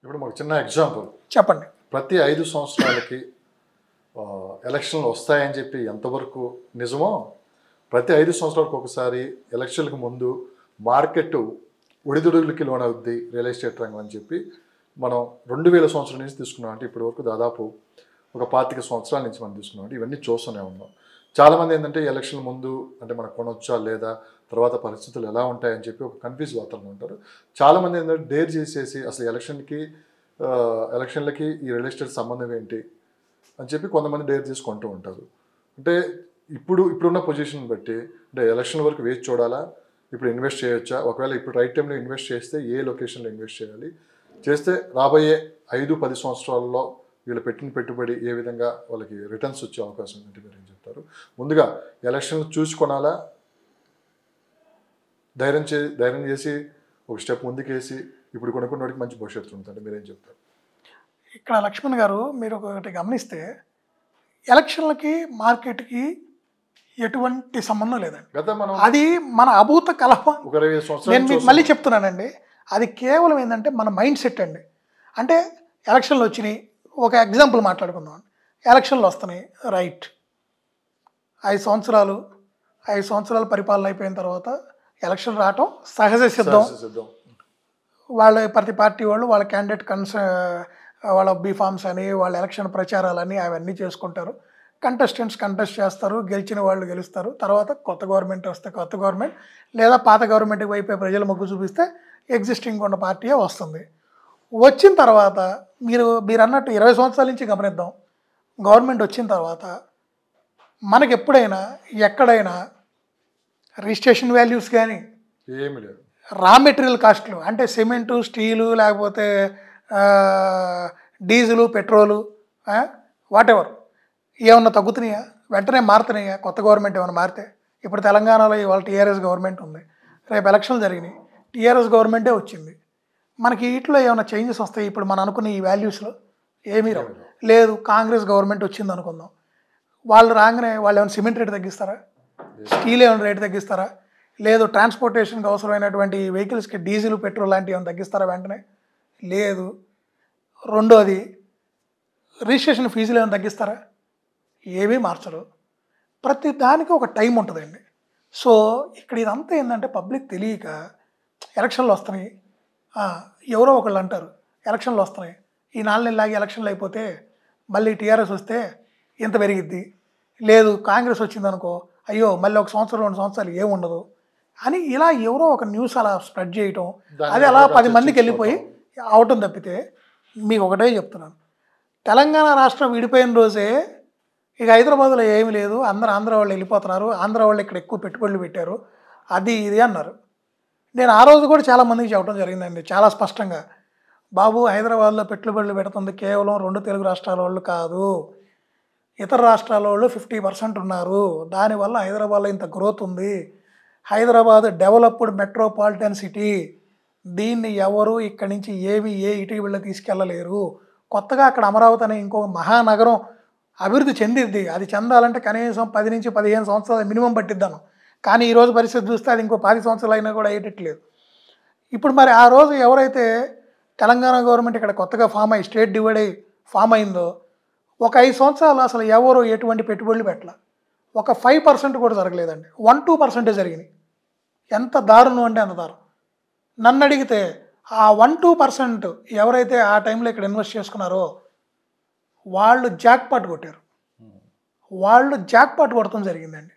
ఇప్పుడు మాకు చిన్న ఎగ్జాంపుల్ చెప్పండి ప్రతి ఐదు సంవత్సరాలకి ఆ, ఎలక్షన్లు వస్తాయని చెప్పి ఎంతవరకు నిజమో ప్రతి ఐదు సంవత్సరాలకు ఒకసారి ఎలక్షన్లకు ముందు మార్కెట్ ఒడిదుడుగులకి లోనవుద్ది రియల్ ఎస్టేట్ రంగం అని చెప్పి మనం రెండు వేల సంవత్సరాల నుంచి తీసుకున్నాం అంటే ఇప్పటి వరకు దాదాపు ఒక పాతిక సంవత్సరాల నుంచి మనం తీసుకున్నాం అంటే ఇవన్నీ చూస్తూనే ఉన్నాం చాలామంది ఏంటంటే ఎలక్షన్ ముందు అంటే మనకు కొనొచ్చా లేదా తర్వాత పరిస్థితులు ఎలా ఉంటాయని చెప్పి ఒక కన్ఫ్యూజ్ వాతావరణం ఉంటారు చాలామంది ఏంటంటే డేర్ చేసేసి అసలు ఎలక్షన్కి ఆ, ఎలక్షన్లకి ఈ రియల్ ఎస్టేట్ సంబంధం ఏంటి అని చెప్పి కొంతమంది డేర్ చేసుకుంటూ ఉంటారు అంటే ఇప్పుడు ఇప్పుడున్న పొజిషన్ బట్టి అంటే ఎలక్షన్ వరకు వేచి చూడాలా ఇప్పుడు ఇన్వెస్ట్ చేయొచ్చా ఒకవేళ ఇప్పుడు రైట్ టైంలో ఇన్వెస్ట్ చేస్తే ఏ లొకేషన్లో ఇన్వెస్ట్ చేయాలి చేస్తే రాబోయే ఐదు పది సంవత్సరాల్లో వీళ్ళు పెట్టిన పెట్టుబడి ఏ విధంగా వాళ్ళకి రిటర్న్స్ వచ్చే అవకాశం ఉందంటే మీరు ఏం చెప్తారు ముందుగా ఎలక్షన్లు చూసుకొనాలా ధైర్యం చే ధైర్యం చేసి ఒక స్టెప్ ముందుకేసి ఇప్పుడు కొనుక్కున్న వాడికి మంచి భవిష్యత్తు ఉంటుంది మీరేం చెప్తారు ఇక్కడ లక్ష్మణ్ గారు మీరు ఒకటి గమనిస్తే ఎలక్షన్లకి మార్కెట్కి ఎటువంటి సంబంధం లేదండి గత మనం అది మన అభూత కలప ఒక ఇరవై ఐదు నేను సంవత్సరాలు మీకు మళ్ళీ చెప్తున్నానండి అది కేవలం ఏంటంటే మన మైండ్ సెట్ అండి అంటే ఎలక్షన్లు వచ్చినాయి ఒక ఎగ్జాంపుల్ మాట్లాడుకుందాం ఎలక్షన్లు వస్తున్నాయి రైట్ ఐదు సంవత్సరాలు ఐదు సంవత్సరాల పరిపాలన అయిపోయిన తర్వాత ఎలక్షన్ రావటం సహజ సిద్ధం సిద్ధం వాళ్ళ ప్రతి పార్టీ వాళ్ళు వాళ్ళ క్యాండిడేట్ కన్స వాళ్ళ బీఫామ్స్ అని వాళ్ళ ఎలక్షన్ ప్రచారాలని అవన్నీ చేసుకుంటారు కంటెస్టెంట్స్ కంటెస్ట్ చేస్తారు గెలిచిన వాళ్ళు గెలుస్తారు తర్వాత కొత్త గవర్నమెంట్ వస్తే కొత్త గవర్నమెంట్ లేదా పాత గవర్నమెంట్ వైపే ప్రజలు మొగ్గు చూపిస్తే ఎగ్జిస్టింగ్ ఉన్న పార్టీయే వస్తుంది వచ్చిన తర్వాత మీరు మీరు అన్నట్టు ఇరవై సంవత్సరాల నుంచి గమనిద్దాం గవర్నమెంట్ వచ్చిన తర్వాత మనకి ఎప్పుడైనా ఎక్కడైనా రిజిస్ట్రేషన్ వాల్యూస్ కానీ ఏమి లేదు రా మెటీరియల్ కాస్ట్లు అంటే సిమెంటు స్టీలు లేకపోతే ఆ, డీజిలు పెట్రోలు వాట్ ఎవర్ ఏమన్నా తగ్గుతున్నాయా వెంటనే మారుతున్నాయా కొత్త గవర్నమెంట్ ఏమైనా మారితే ఇప్పుడు తెలంగాణలో ఇవాళ టీఆర్ఎస్ గవర్నమెంట్ ఉంది రేపు ఎలక్షన్లు జరిగినాయి టీఆర్ఎస్ గవర్నమెంటే వచ్చింది మనకి వీటిలో ఏమైనా చేంజెస్ వస్తాయి ఇప్పుడు మనం అనుకున్న ఈ వాల్యూస్లో ఏమీ రావు లేదు కాంగ్రెస్ గవర్నమెంట్ వచ్చింది అనుకుందాం వాళ్ళు రాగానే వాళ్ళు ఏమైనా సిమెంట్ రేట్ తగ్గిస్తారా స్టీల్ ఏమైనా రేట్ తగ్గిస్తారా లేదు ట్రాన్స్పోర్టేషన్కి అవసరమైనటువంటి వెహికల్స్కి డీజిల్ పెట్రోల్ లాంటివి ఏమైనా తగ్గిస్తారా వెంటనే లేదు రెండోది రిజిస్ట్రేషన్ ఫీజులు ఏమైనా తగ్గిస్తారా ఏమీ మార్చరు ప్రతి దానికి ఒక టైం ఉంటుందండి సో ఇక్కడ ఇదంతా ఏంటంటే పబ్లిక్ తెలియక ఎలక్షన్లు వస్తున్నాయి ఆ, ఎవరో ఒకళ్ళు అంటారు ఎలక్షన్లు వస్తున్నాయి ఈ నాలుగు నెలలాగి ఎలక్షన్లు అయిపోతే మళ్ళీ టీఆర్ఎస్ వస్తే ఇంత పెరిగిద్ది లేదు కాంగ్రెస్ వచ్చిందనుకో అయ్యో మళ్ళీ ఒక సంవత్సరం రెండు సంవత్సరాలు ఏముండదు అని ఇలా ఎవరో ఒక న్యూస్ అలా స్ప్రెడ్ చేయటం దాన్ని అది అలా ఎవరో పది మందికి చర్చించుకోవటం. వెళ్ళిపోయి అవటం తప్పితే మీకు ఒకటే చెప్తున్నాను తెలంగాణ రాష్ట్రం విడిపోయిన రోజే ఇక హైదరాబాద్లో ఏమీ లేదు అందరు ఆంధ్ర వాళ్ళు వెళ్ళిపోతున్నారు ఆంధ్ర వాళ్ళు ఇక్కడ ఎక్కువ పెట్టుబడులు పెట్టారు అది ఇది అన్నారు నేను ఆ రోజు కూడా చాలా మందికి చెప్పడం జరిగిందండి చాలా స్పష్టంగా బాబు హైదరాబాద్లో పెట్టుబడులు పెడుతుంది కేవలం రెండు తెలుగు రాష్ట్రాల వాళ్ళు కాదు ఇతర రాష్ట్రాల వాళ్ళు ఫిఫ్టీ పర్సెంట్ ఉన్నారు దానివల్ల హైదరాబాద్లో ఇంత గ్రోత్ ఉంది హైదరాబాద్ డెవలప్డ్ మెట్రోపాలిటన్ సిటీ దీన్ని ఎవరు ఇక్కడి నుంచి ఏవి ఏ ఇటుకి వెళ్ళి తీసుకెళ్ళలేరు కొత్తగా అక్కడ అమరావతి అనే ఇంకొక మహానగరం అభివృద్ధి చెందిద్ది అది చెందాలంటే కనీసం పది నుంచి పదిహేను సంవత్సరాలు మినిమం పట్టిద్దాను కానీ ఈరోజు పరిస్థితి చూస్తే అది ఇంకో పది సంవత్సరాలు అయినా కూడా అయ్యేటట్లేదు ఇప్పుడు మరి ఆ రోజు ఎవరైతే తెలంగాణ గవర్నమెంట్ ఇక్కడ కొత్తగా ఫామ్ అయ్యి స్టేట్ డివైడ్ అయ్యి ఫామ్ అయిందో ఒక ఐదు సంవత్సరాలు అసలు ఎవరు ఎటువంటి పెట్టుబడులు పెట్టాల ఒక ఫైవ్ పర్సెంట్ కూడా జరగలేదండి వన్ టూ పర్సెంటే జరిగినాయి ఎంత దారుణం అంటే అంత దారుణం నన్ను అడిగితే ఆ వన్ టూ పర్సెంట్ ఎవరైతే ఆ టైంలో ఇక్కడ ఇన్వెస్ట్ చేసుకున్నారో వాళ్ళు జాక్ పాట్ కొట్టారు వాళ్ళు జాక్ పాట్ కొడతాం జరిగిందండి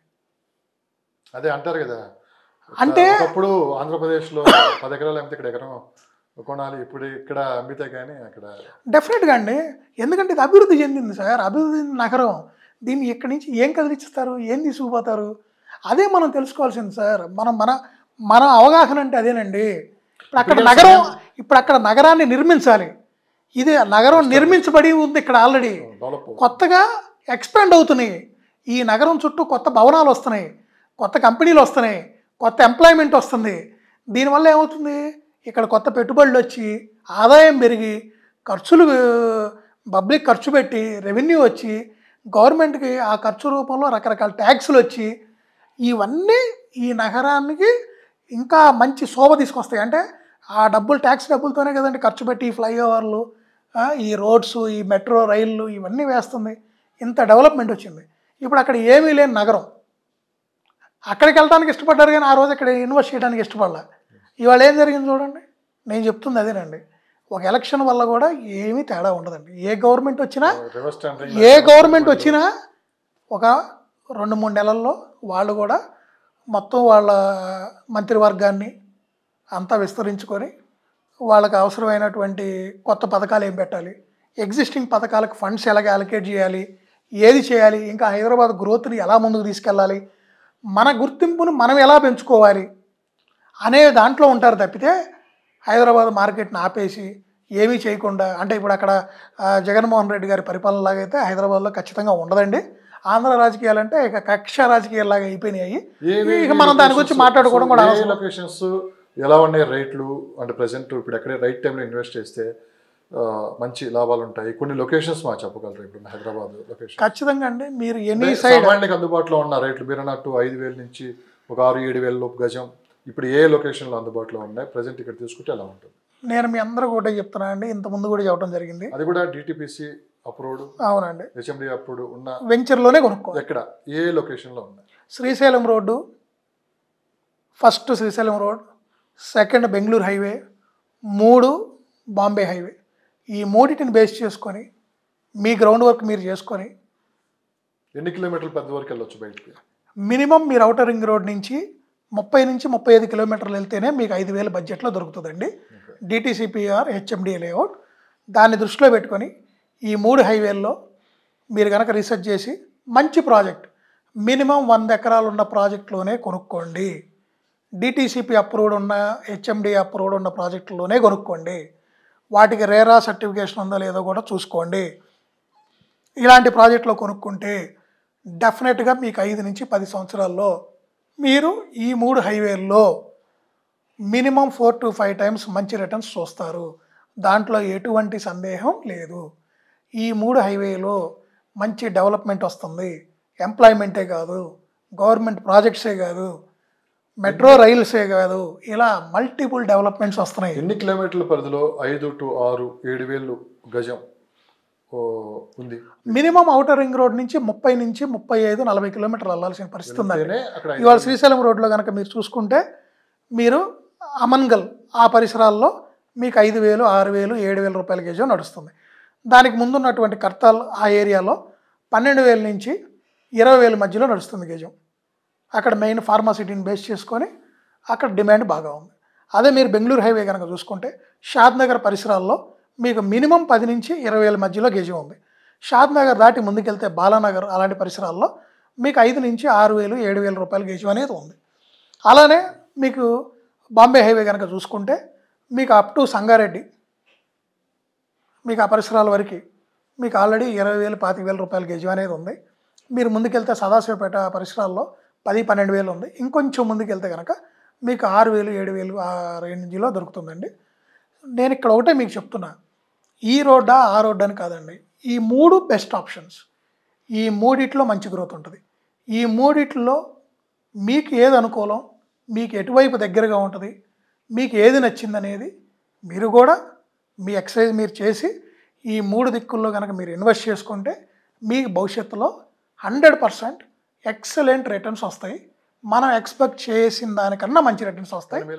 అదే అంటారు కదా అంటే- ఒకప్పుడు ఆంధ్రప్రదేశ్లో పది ఎకరాలు అమ్మితే ఇక్కడ ఎకరం కొనాలి ఇప్పుడు ఇక్కడ అమ్మితే కానీ అక్కడ డెఫినెట్గా అండి ఎందుకంటే ఇది అభివృద్ధి చెందింది సార్ అభివృద్ధి చెందిన నగరం దీన్ని ఇక్కడి నుంచి ఏం కదిలిస్తారు ఏం తీసుకుపోతారు అదే మనం తెలుసుకోవాల్సింది సార్ మనం మన మన అవగాహన అంటే అదేనండి ఇప్పుడు అక్కడ నగరం ఇప్పుడు అక్కడ నగరాన్ని నిర్మించాలి ఇది నగరం నిర్మించబడి ఉంది ఇక్కడ ఆల్రెడీ డెవలప్ కొత్తగా ఎక్స్పాండ్ అవుతున్నాయి ఈ నగరం చుట్టూ కొత్త భవనాలు వస్తున్నాయి కొత్త కంపెనీలు వస్తున్నాయి కొత్త ఎంప్లాయ్మెంట్ వస్తుంది దీనివల్ల ఏమవుతుంది ఇక్కడ కొత్త పెట్టుబడులు వచ్చి ఆదాయం పెరిగి ఖర్చులు పబ్లిక్ ఖర్చు పెట్టి రెవెన్యూ వచ్చి గవర్నమెంట్కి ఆ ఖర్చు రూపంలో రకరకాల ట్యాక్సులు వచ్చి ఇవన్నీ ఈ నగరానికి ఇంకా మంచి శోభ తీసుకొస్తాయి అంటే ఆ డబ్బులు ట్యాక్స్ డబ్బులతోనే కదండి ఖర్చు పెట్టి ఈ ఫ్లైఓవర్లు ఆ, ఈ రోడ్స్ ఈ మెట్రో రైళ్ళు ఇవన్నీ వేస్తుంది ఇంత డెవలప్మెంట్ వచ్చింది ఇప్పుడు అక్కడ ఏమీ లేని నగరం అక్కడికి వెళ్ళడానికి ఇష్టపడ్డారు కానీ ఆ రోజు అక్కడ ఇన్వెస్ట్ చేయడానికి ఇష్టపడలే ఇవాళ ఏం జరిగింది చూడండి నేను చెప్తుంది అదేనండి ఒక ఎలక్షన్ వల్ల కూడా ఏమీ తేడా ఉండదండి ఏ గవర్నమెంట్ వచ్చినా రివర్స్ టెండరింగ్ ఏ గవర్నమెంట్ వచ్చినా ఒక రెండు మూడు నెలల్లో వాళ్ళు కూడా మొత్తం వాళ్ళ మంత్రివర్గాన్ని అంతా విస్తరించుకొని వాళ్ళకి అవసరమైనటువంటి కొత్త పథకాలు ఏం పెట్టాలి ఎగ్జిస్టింగ్ పథకాలకు ఫండ్స్ ఎలాగ అలొకేట్ చేయాలి ఏది చేయాలి ఇంకా హైదరాబాద్ గ్రోత్ని ఎలా ముందుకు తీసుకెళ్ళాలి మన గుర్తింపును మనం ఎలా పెంచుకోవాలి అనే దాంట్లో ఉంటారు తప్పితే హైదరాబాద్ మార్కెట్ని ఆపేసి ఏమీ చేయకుండా అంటే ఇప్పుడు అక్కడ ఆ, జగన్మోహన్ రెడ్డి గారి పరిపాలన లాగైతే హైదరాబాద్లో ఖచ్చితంగా ఉండదండి ఆంధ్ర రాజకీయాలు అంటే ఇక కక్ష రాజకీయాలు అయిపోయినాయి ఇక మనం దాని గురించి మాట్లాడుకోవడం కూడా అవసరం లొకేషన్స్ ఎలా ఉన్నాయి రేట్లు అంటే ప్రజెంట్ ఇప్పుడు ఎక్కడే రైట్ టైంలో ఇన్వెస్ట్ చేస్తే ఆ, మంచి లాభాలు ఉంటాయి కొన్ని లొకేషన్స్ మా చెప్పగలరు ఇప్పుడు హైదరాబాద్ లొకేషన్ ఖచ్చితంగా అండి మీరు ఎనీ సైడ్ సామాన్యులకు అందుబాటులో ఉన్న రేట్లు మీరు అన్నట్టు ఐదు వేల నుంచి ఒక ఆరు ఏడు వేల లోపు గజం ఇప్పుడు ఏ లొకేషన్లో అందుబాటులో ఉన్నాయి ప్రజెంట్ ఇక్కడ తీసుకుంటే ఎలా ఉంటుంది నేను మీ అందరూ ఒకటే చెప్తున్నా అండి ఇంత ముందు కూడా చెప్పడం జరిగింది అది కూడా డిటిపిసి అప్రూవ్డ్ అవునండి హెచ్ఎండి అప్రూవ్డ్ ఉన్న వెంచర్లోనే కొనుక్కోవాలి ఎక్కడ ఏ లొకేషన్లో ఉన్నాయి Srisailam road first Srisailam road second Bengaluru highway మూడు బాంబే హైవే ఈ మూడింటిని బేస్ చేసుకొని మీ గ్రౌండ్ వర్క్ మీరు చేసుకొని ఎన్ని కిలోమీటర్లు పెద్ద వరకు వెళ్ళొచ్చు బయటికి మినిమం మీరు అవుటర్ రింగ్ రోడ్ నుంచి ముప్పై నుంచి ముప్పై ఐదు కిలోమీటర్లు వెళ్తేనే మీకు ఐదు వేల బడ్జెట్లో దొరుకుతుందండి డిటీసీపీఆర్ హెచ్ఎండి లేఅవుట్ దాన్ని దృష్టిలో పెట్టుకొని ఈ మూడు హైవేల్లో మీరు కనుక రీసెర్చ్ చేసి మంచి ప్రాజెక్ట్ మినిమం వంద ఎకరాలు ఉన్న ప్రాజెక్టులోనే కొనుక్కోండి డిటీసీపీ అప్రూవ్డ్ ఉన్న హెచ్ఎండి అప్రూవ్డ్ ఉన్న ప్రాజెక్టులోనే కొనుక్కోండి వాటికి రేరా సర్టిఫికేషన్ ఉందో లేదో కూడా చూసుకోండి ఇలాంటి ప్రాజెక్టులో కొనుక్కుంటే డెఫినెట్గా మీకు ఐదు నుంచి పది సంవత్సరాల్లో మీరు ఈ మూడు హైవేల్లో minimum four to five times మంచి రిటర్న్స్ చూస్తారు దాంట్లో ఎటువంటి సందేహం లేదు ఈ మూడు హైవేలో మంచి డెవలప్మెంట్ వస్తుంది ఎంప్లాయ్మెంటే కాదు గవర్నమెంట్ ప్రాజెక్ట్సే కాదు మెట్రో రైల్సే కాదు ఇలా మల్టిపుల్ డెవలప్మెంట్స్ వస్తున్నాయి ఎన్ని కిలోమీటర్ల పరిధిలో ఐదు టు ఆరు ఏడు వేలు గజం ఓ, ఉంది మినిమం అవుటర్ రింగ్ రోడ్ నుంచి ముప్పై నుంచి ముప్పై ఐదు నలభై కిలోమీటర్లు వెళ్ళాల్సిన పరిస్థితి ఉందండి వెళ్తేనే అక్కడ ఐదు ఇవాళ శ్రీశైలం రోడ్లో కనుక మీరు చూసుకుంటే మీరు అమన్గల్ ఆ పరిసరాల్లో మీకు ఐదు వేలు ఆరు వేలు ఏడు వేల రూపాయల గేజో నడుస్తుంది దానికి ముందున్నటువంటి కర్తాల్ ఆ ఏరియాలో పన్నెండు వేల నుంచి ఇరవై వేల మధ్యలో నడుస్తుంది గేజం అక్కడ మెయిన్ ఫార్మాసిటీని బేస్ చేసుకొని అక్కడ డిమాండ్ బాగా ఉంది అదే మీరు బెంగళూరు హైవే కనుక చూసుకుంటే షాద్ నగర్ పరిసరాల్లో మీకు మినిమం పది నుంచి ఇరవై వేల మధ్యలో గేజం ఉంది షాద్ నగర్ దాటి ముందుకెళ్తే బాలానగర్ అలాంటి పరిసరాల్లో మీకు ఐదు నుంచి ఆరు వేలు ఏడు వేల రూపాయల గేజం అనేది ఉంది అలానే మీకు బాంబే హైవే కనుక చూసుకుంటే మీకు అప్ టు సంగారెడ్డి మీకు ఆ పరిసరాల వరకు మీకు ఆల్రెడీ ఇరవై వేలు పాతిక వేల రూపాయల గేజం అనేది ఉంది మీరు ముందుకెళ్తే సదాశివపేట ఆ పరిసరాల్లో పది పన్నెండు వేలు ఉంది ఇంకొంచెం ముందుకెళ్తే కనుక మీకు ఆరు వేలు ఏడు వేలు ఆ రేంజ్లో దొరుకుతుందండి నేను ఇక్కడ ఒకటే మీకు చెప్తున్నా ఈ రోడ్డా ఆ రోడ్డు అని కాదండి ఈ మూడు బెస్ట్ ఆప్షన్స్ ఈ మూడిట్లో మంచి గ్రోత్ ఉంటుంది ఈ మూడిట్లో మీకు ఏది అనుకూలం మీకు ఎటువైపు దగ్గరగా ఉంటుంది మీకు ఏది నచ్చిందనేది మీరు కూడా మీ ఎక్సర్సైజ్ మీరు చేసి ఈ మూడు దిక్కుల్లో కనుక మీరు ఇన్వెస్ట్ చేసుకుంటే మీకు భవిష్యత్తులో హండ్రెడ్ పర్సెంట్ ఎక్సలెంట్ రిటర్న్స్ వస్తాయి మనం ఎక్స్పెక్ట్ చేసిన దానికన్నా మంచి రిటర్న్స్ వస్తాయి